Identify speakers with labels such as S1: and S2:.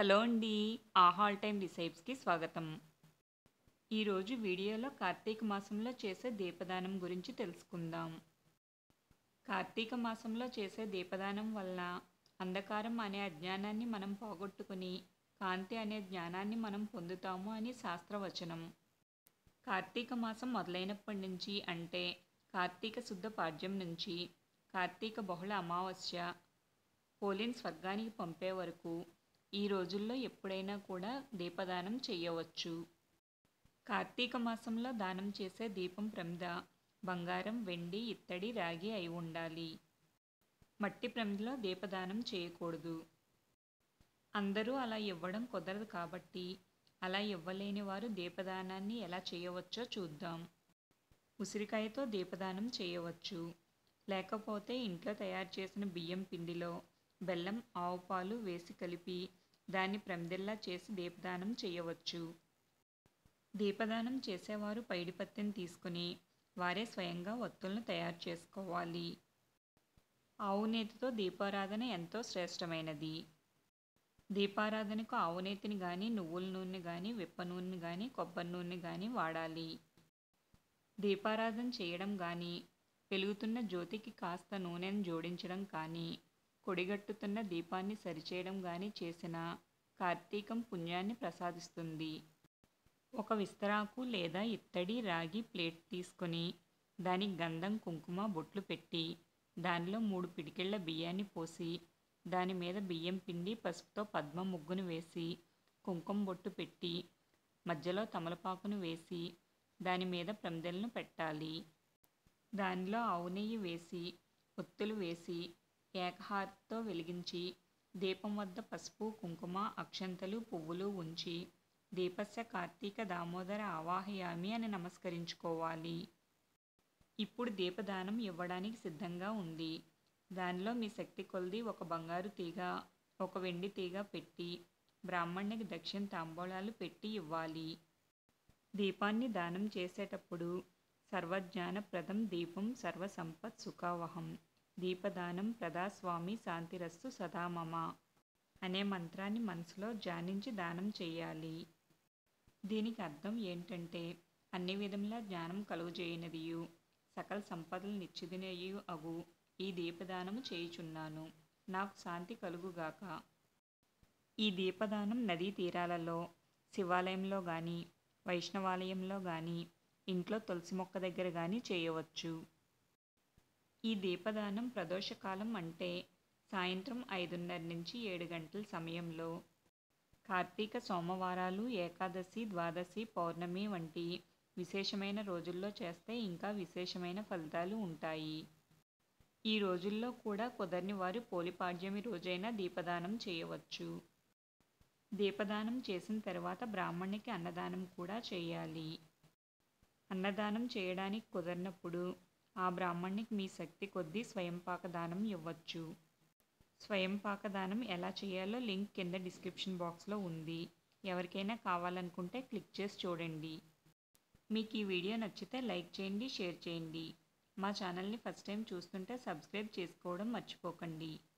S1: hello అండి ఆహాల్ time రిసైప్స్కి స్వాగతం ఈరోజు వీడియోలో కార్తీక మాసంలో చేసే దీపదానం గురించి తెలుసుకుందాం కార్తీక మాసంలో చేసే దీపదానం వలన అంధకారం అనే అజ్ఞానాన్ని మనం పోగొట్టుకుని కాంతి అనే జ్ఞానాన్ని మనం పొందుతాము అని శాస్త్రవచనం కార్తీక మాసం మొదలైనప్పటి నుంచి అంటే కార్తీక శుద్ధ పాడ్యం నుంచి కార్తీక బహుళ అమావాస్య పోలిన్ స్వర్గానికి పంపే వరకు ఈ రోజుల్లో ఎప్పుడైనా కూడా దీపదానం చేయవచ్చు కార్తీక మాసంలో దానం చేసే దీపం ప్రమిద బంగారం వెండి ఇత్తడి రాగి అయి ఉండాలి మట్టి ప్రమిదలో దీపదానం చేయకూడదు అందరూ అలా ఇవ్వడం కుదరదు కాబట్టి అలా ఇవ్వలేని వారు దీపదానాన్ని ఎలా చేయవచ్చో చూద్దాం ఉసిరికాయతో దీపదానం చేయవచ్చు లేకపోతే ఇంట్లో తయారు చేసిన బియ్యం పిండిలో బెల్లం ఆవు పాలు వేసి కలిపి దాన్ని ప్రమిదల్లా చేసి దీపదానం చేయవచ్చు దీపదానం చేసేవారు పైడిపత్తిని తీసుకుని వారే స్వయంగా ఒత్తులను తయారు చేసుకోవాలి ఆవు నేతితో దీపారాధన ఎంతో శ్రేష్టమైనది దీపారాధనకు ఆవు నేతిని కానీ నువ్వుల నూనె కానీ విప్ప నూనె కానీ కొబ్బరి నూనె కానీ వాడాలి దీపారాధన చేయడం కానీ వెలుగుతున్న జ్యోతికి కాస్త నూనెను జోడించడం కానీ కొడిగట్టుతున్న దీపాన్ని సరిచేయడం కానీ చేసిన కార్తీకం పుణ్యాన్ని ప్రసాదిస్తుంది ఒక విస్తరాకు లేదా ఇత్తడి రాగి ప్లేట్ తీసుకొని దానికి గంధం కుంకుమ బొట్లు పెట్టి దానిలో మూడు పిడికిళ్ళ బియ్యాన్ని పోసి దాని మీద బియ్యం పిండి పసుపుతో పద్మ ముగ్గును వేసి కుంకుమ బొట్టు పెట్టి మధ్యలో తమలపాకును వేసి దాని మీద ప్రమిదలను పెట్టాలి దానిలో ఆవు నెయ్యి వేసి ఒత్తులు వేసి ఏకహారతితో వెలిగించి దీపం వద్ద పసుపు కుంకుమ అక్షంతలు పువ్వులు ఉంచి దీపస్య కార్తీక దామోదర ఆవాహయామి అని నమస్కరించుకోవాలి ఇప్పుడు దీపదానం ఇవ్వడానికి సిద్ధంగా ఉంది దానిలో మీ శక్తి కొలది ఒక బంగారు తీగ ఒక వెండి తీగ పెట్టి బ్రాహ్మణ్యకి దక్షిణ తాంబూలాలు పెట్టి ఇవ్వాలి దీపాన్ని దానం చేసేటప్పుడు సర్వజ్ఞానప్రదం దీపం సర్వసంపత్ సుఖావహం దీపదానం ప్రదాస్వామి శాంతిరస్సు సదామమ అనే మంత్రాన్ని మనసులో ధ్యానించి దానం చేయాలి దీనికి అర్థం ఏంటంటే అన్ని విధముల జ్ఞానం కలుగజేయనిదియు సకల సంపదలు నిచ్చిదినయు అగు ఈ దీపదానము చేయుచున్నాను నాకు శాంతి కలుగుగాక ఈ దీపదానం నదీ తీరాలలో శివాలయంలో కానీ వైష్ణవాలయంలో కానీ ఇంట్లో తులసి మొక్క దగ్గర కానీ చేయవచ్చు ఈ దీపదానం ప్రదోషకాలం అంటే సాయంత్రం ఐదున్నర నుంచి ఏడు గంటల సమయంలో కార్తీక సోమవారాలు ఏకాదశి ద్వాదశి పౌర్ణమి వంటి విశేషమైన రోజుల్లో చేస్తే ఇంకా విశేషమైన ఫలితాలు ఉంటాయి ఈ రోజుల్లో కూడా కుదరని వారు పోలిపాడ్యమి రోజైనా దీపదానం చేయవచ్చు దీపదానం చేసిన తర్వాత బ్రాహ్మణికి అన్నదానం కూడా చేయాలి అన్నదానం చేయడానికి కుదరినప్పుడు ఆ బ్రాహ్మణ్ణికి మీ శక్తి కొద్దీ స్వయంపాక దానం ఇవ్వచ్చు స్వయంపాక దానం ఎలా చేయాలో లింక్ కింద డిస్క్రిప్షన్ బాక్స్లో ఉంది ఎవరికైనా కావాలనుకుంటే క్లిక్ చేసి చూడండి మీకు ఈ వీడియో నచ్చితే లైక్ చేయండి షేర్ చేయండి మా ఛానల్ని ఫస్ట్ టైం చూస్తుంటే సబ్స్క్రైబ్ చేసుకోవడం మర్చిపోకండి